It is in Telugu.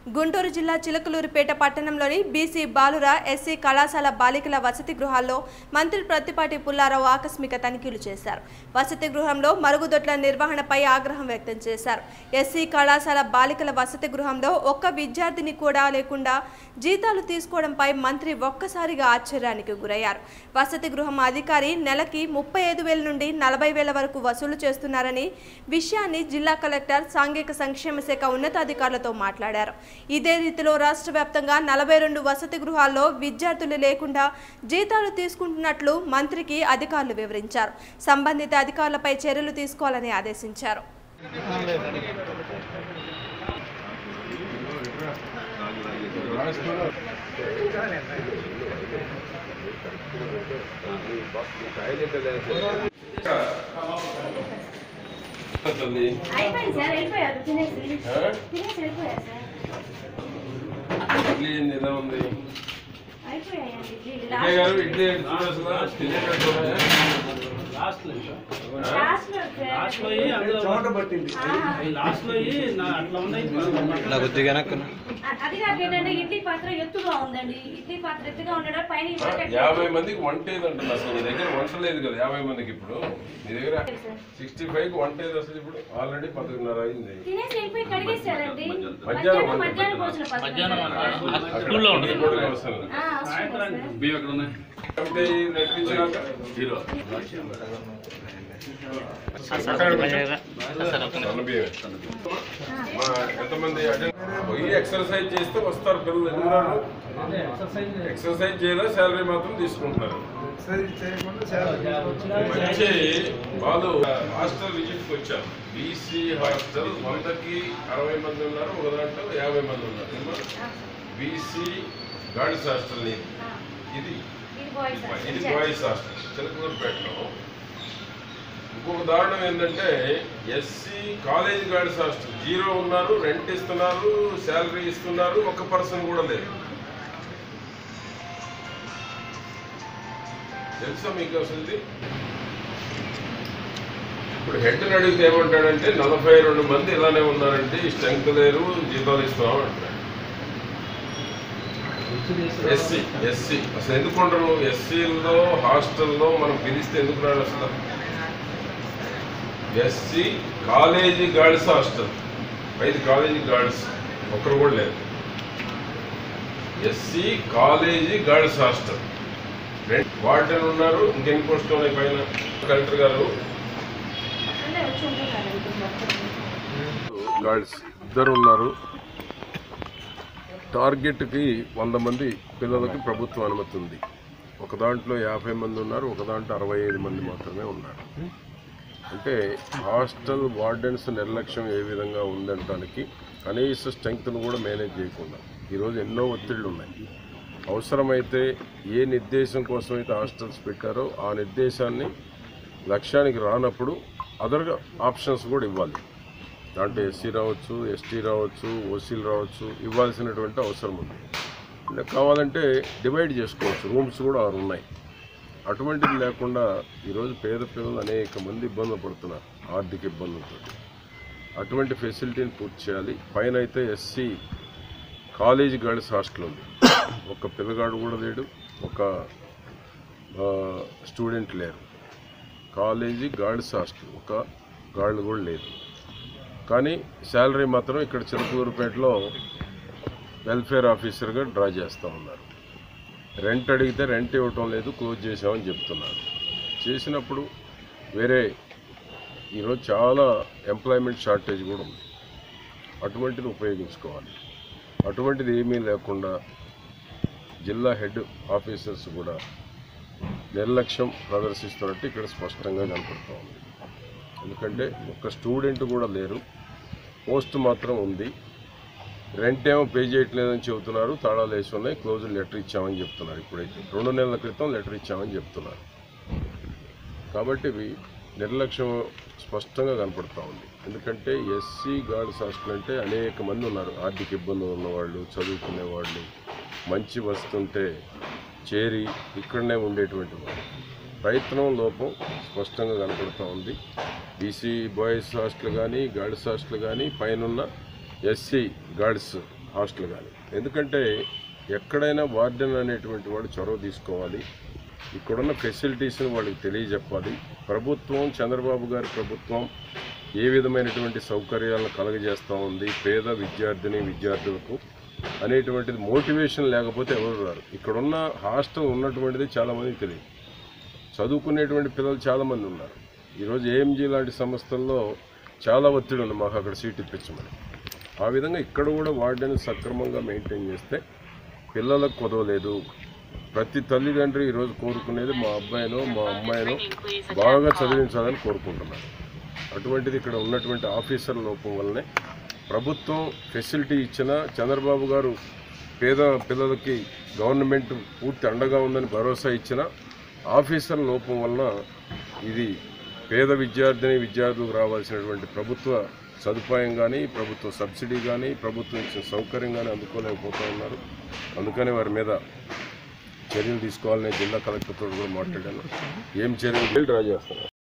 గుంటూరు జిల్లా చిలకలూరిపేట పట్టణంలోని బీసీ బాలుర ఎస్సీ కళాశాల బాలికల వసతి గృహాల్లో మంత్రి ప్రత్తిపాటి పుల్లారావు ఆకస్మిక తనిఖీలు చేశారు వసతి గృహంలో మరుగుదొడ్ల నిర్వహణపై ఆగ్రహం వ్యక్తం చేశారు ఎస్సీ కళాశాల బాలికల వసతి గృహంలో ఒక్క విద్యార్థిని కూడా లేకుండా జీతాలు తీసుకోవడంపై మంత్రి ఒక్కసారిగా ఆశ్చర్యానికి గురయ్యారు వసతి గృహం అధికారి నెలకి ముప్పై ఐదు వేల నుండి నలభై వేల వరకు వసూలు చేస్తున్నారని విషయాన్ని జిల్లా కలెక్టర్ సాంఘిక సంక్షేమ శాఖ ఉన్నతాధికారులతో మాట్లాడారు ఇదే రీతిలో రాష్ట్ర వ్యాప్తంగా నలభై రెండు వసతి గృహాల్లో విద్యార్థులు లేకుండా జీతాలు తీసుకుంటున్నట్లు మంత్రికి అధికారులు వివరించారు సంబంధిత అధికారులపై చర్యలు తీసుకోవాలని ఆదేశించారు తల్లి అయిపోయింది సార్ వెళ్ళిపోయారు తినేసి ఆ? తినేసి వెళ్ళిపోయారు సార్ ఇడ్లీ ఏంది ఎలా ఉంది అయిపోయాయండి ఇది విజయ్ గారు ఇడ్లీ ఏంటి చూడు అసలు తినేటట్టు ఉన్నాయా? లాస్ట్ లో ఇంకా. లాస్ట్ లో లాస్ట్ లో ఇయ్యి, అందులో అవి లాస్ట్ లో ఇయ్యి, నా- అట్లా ఉన్నాయి నాకు కొద్దిగా వెనక్కున్నా అది కాక ఏంటంటే ఇడ్లీ పాత్ర ఎత్తుగా ఉందండి ఇడ్లీ పాత్ర ఎత్తుగా ఉండడం పైన ఈ ఆ, బకెట్ యాభై మందికి వంట ఏది అంటున్నా అసలు నీ దగ్గర వంట లేదు కదా యాభై మందికి ఇప్పుడు నీ దగ్గర సిక్స్టీ ఫైవ్ కి వంట ఏది అసలు ఇప్పుడు ఆల్రెడీ పదకొండున్నర అయింది తినేసి వెళ్ళిపోయి కడిగేసారండి మధ్యాహ్నం మధ్యాహ్నం వంట మధ్యాహ్నం భోజన పథకం స్కూల్లో ఉంటుంది ఇది కూడా అవసరం లేదు. ఆ, అవసరం లేదు సార్. బియ్యం ఎక్కడ ఉన్నాయి కాబట్టి ఈ లెటర్ ఇచ్చినాక హీరో సన్న బియ్యమే. మా ఎంతమంది attend- పోయి ఎక్సర్సైజ్ చేస్తే వస్తారు పిల్లలు ఎందుకున్నారు ఎక్సర్సైజ్ చేయలే శాలరీ మాత్రం తీసుకుంటున్నారు మంచి వాళ్ళు హాస్టల్ విజిట్ కి వచ్చాం బీసీ హాస్టల్ వందకి అరవై మంది ఉన్నారు ఒక దాంట్లో యాభై మంది ఉన్నారు బీసీ గర్ల్స్ హాస్టల్ ఇది ఇది ఇది బాయ్స్ సార్. ఇది బాయ్స్ హాస్టల్ చిలకూరుపేటలో ఇంకొక దారుణం ఏంటంటే S C college girls hostel zero ఉన్నారు రెంట్ ఇస్తున్నారు శాలరీ ఇస్తున్నారు ఒక పర్సన్ కూడా లేదు తెలుసా మీకు అసలు ఇది ఇప్పుడు హెడ్ అడిగితే ఏమంటాడంటే నలభై రెండు మంది ఇలానే ఉన్నారంటే ఈ స్ట్రెంగ్త్ లేరు జీతాలు ఇస్తాం అంటాడు ఎస్సీ ఎస్సీ అసలు ఎందుకు ఉండరు ఎస్సీల్లో హాస్టల్లో మనం పిలిస్తే ఎందుకు రాడు అసలు ఎస్సీ కాలేజీ గర్ల్స్ హాస్టల్ ఐదు కాలేజీ గర్ల్స్ ఒక్కరు కూడా లేదు ఎస్సీ కాలేజీ గర్ల్స్ హాస్టల్ రెండు వార్డెన్ ఉన్నారు ఇంకెన్ని పోస్టులు ఉన్నాయి పైన కలెక్టర్ గారు అక్కడే వచ్చి ఉంటున్నారండి మొత్తం. గర్ల్స్ ఇద్దరు ఉన్నారు టార్గెట్కి వంద మంది పిల్లలకి ప్రభుత్వం అనుమతి ఉంది ఒక దాంట్లో యాభై మంది ఉన్నారు ఒక దాంట్లో అరవై ఐదు మంది మాత్రమే ఉన్నారు అంటే హాస్టల్ వార్డెన్స్ నిర్లక్ష్యం ఏ విధంగా ఉందనడానికి కనీస స్ట్రెంగ్త్ను కూడా మేనేజ్ చేయకుండా ఈరోజు ఎన్నో ఒత్తిళ్లు ఉన్నాయి అవసరమైతే ఏ నిర్దేశం కోసం అయితే హాస్టల్స్ పెట్టారో ఆ నిర్దేశాన్ని లక్ష్యానికి రానప్పుడు అదర్ ఆప్షన్స్ కూడా ఇవ్వాలి దాంట్లో ఎస్సీ రావచ్చు ఎస్టీ రావచ్చు ఓసీలు రావచ్చు ఇవ్వాల్సినటువంటి అవసరం ఉంది అంటే కావాలంటే డివైడ్ చేసుకోవచ్చు రూమ్స్ కూడా ఆరు ఉన్నాయి అటువంటిది లేకుండా ఈరోజు పేద పిల్లలు అనేక మంది ఇబ్బందులు పడుతున్నారు ఆర్థిక ఇబ్బందులతో అటువంటి ఫెసిలిటీని పూర్తి చేయాలి పైన అయితే ఎస్సీ కాలేజ్ గర్ల్స్ హాస్టల్ ఉంది ఒక పిల్లగాడు కూడా లేడు ఒక ఆ, స్టూడెంట్ లేరు కాలేజీ గర్ల్స్ హాస్టల్ ఒక గాళ్ళు కూడా లేదు కానీ శాలరీ మాత్రం ఇక్కడ చిలకూరుపేటలో వెల్ఫేర్ ఆఫీసర్గా డ్రా చేస్తూ ఉన్నారు రెంట్ అడిగితే రెంట్ ఇవ్వటం లేదు క్లోజ్ చేసామని చెప్తున్నారు చేసినప్పుడు వేరే ఈరోజు చాలా ఎంప్లాయ్మెంట్ షార్టేజ్ కూడా ఉంది అటువంటిది ఉపయోగించుకోవాలి అటువంటిది ఏమీ లేకుండా జిల్లా హెడ్ ఆఫీసర్స్ కూడా నిర్లక్ష్యం ప్రదర్శిస్తున్నట్టు ఇక్కడ స్పష్టంగా కనపడుతూ ఉంది ఎందుకంటే ఒక్క స్టూడెంట్ కూడా లేరు పోస్ట్ మాత్రం ఉంది రెంట్ ఏమో పే చేయట్లేదని చెబుతున్నారు తాళాలు వేసి ఉన్నాయి క్లోజ్ లెటర్ ఇచ్చామని చెప్తున్నారు ఇప్పుడైతే రెండు నెలల క్రితం లెటర్ ఇచ్చామని చెప్తున్నారు కాబట్టి ఇవి నిర్లక్ష్యం స్పష్టంగా కనపడుతూ ఉంది ఎందుకంటే ఎస్సీ గార్డ్స్ హాస్టల్ అంటే అనేక మంది ఉన్నారు ఆర్థిక ఇబ్బందులు ఉన్నవాళ్ళు చదువుకునే వాళ్ళు మంచి వస్తుంటే చేరి ఇక్కడనే ఉండేటువంటి వాళ్ళు ప్రయత్నం లోపం స్పష్టంగా కనపడుతూ ఉంది బీసీ బాయ్స్ హాస్టల్ కానీ గర్ల్స్ హాస్టల్ కానీ పైన ఎస్సీ గర్ల్స్ హాస్టల్ కానీ ఎందుకంటే ఎక్కడైనా వార్డెన్ అనేటువంటి వాడు చొరవ తీసుకోవాలి ఇక్కడున్న ఫెసిలిటీస్ని వాళ్ళకి తెలియజెప్పాలి ప్రభుత్వం చంద్రబాబు గారి ప్రభుత్వం ఏ విధమైనటువంటి సౌకర్యాలను కలగజేస్తూ ఉంది పేద విద్యార్థిని విద్యార్థులకు అనేటువంటిది మోటివేషన్ లేకపోతే ఎవరు రారు ఇక్కడున్న హాస్టల్ ఉన్నటువంటిది చాలామందికి తెలియదు చదువుకునేటువంటి పిల్లలు చాలామంది ఉన్నారు ఈరోజు ఏఎంజీ లాంటి సంస్థల్లో చాలా ఒత్తిడి ఉంది మాకు అక్కడ సీట్ ఇప్పించమని ఆ విధంగా ఇక్కడ కూడా వార్డెన్ సక్రమంగా మెయింటైన్ చేస్తే పిల్లలకు కుదవలేదు ప్రతి తల్లిదండ్రి ఈరోజు కోరుకునేది మా అబ్బాయినో మా అమ్మాయినో బాగా చదివించాలని కోరుకుంటున్నారు అటువంటిది ఇక్కడ ఉన్నటువంటి ఆఫీసర్ లోపం వల్లనే ప్రభుత్వం ఫెసిలిటీ ఇచ్చిన చంద్రబాబు గారు పేద పిల్లలకి గవర్నమెంట్ పూర్తి అండగా ఉందని భరోసా ఇచ్చిన ఆఫీసర్ లోపం వలన ఇది పేద విద్యార్థిని విద్యార్థులకు రావాల్సినటువంటి ప్రభుత్వ సదుపాయం కానీ ప్రభుత్వ సబ్సిడీ కానీ ప్రభుత్వం ఇచ్చిన సౌకర్యం కానీ అందుకోలేకపోతూ ఉన్నారు అందుకని వారి మీద చర్యలు తీసుకోవాలని జిల్లా కలెక్టర్తో కూడా మాట్లాడాను ఏం చర్యలు డ్రా చేస్తారు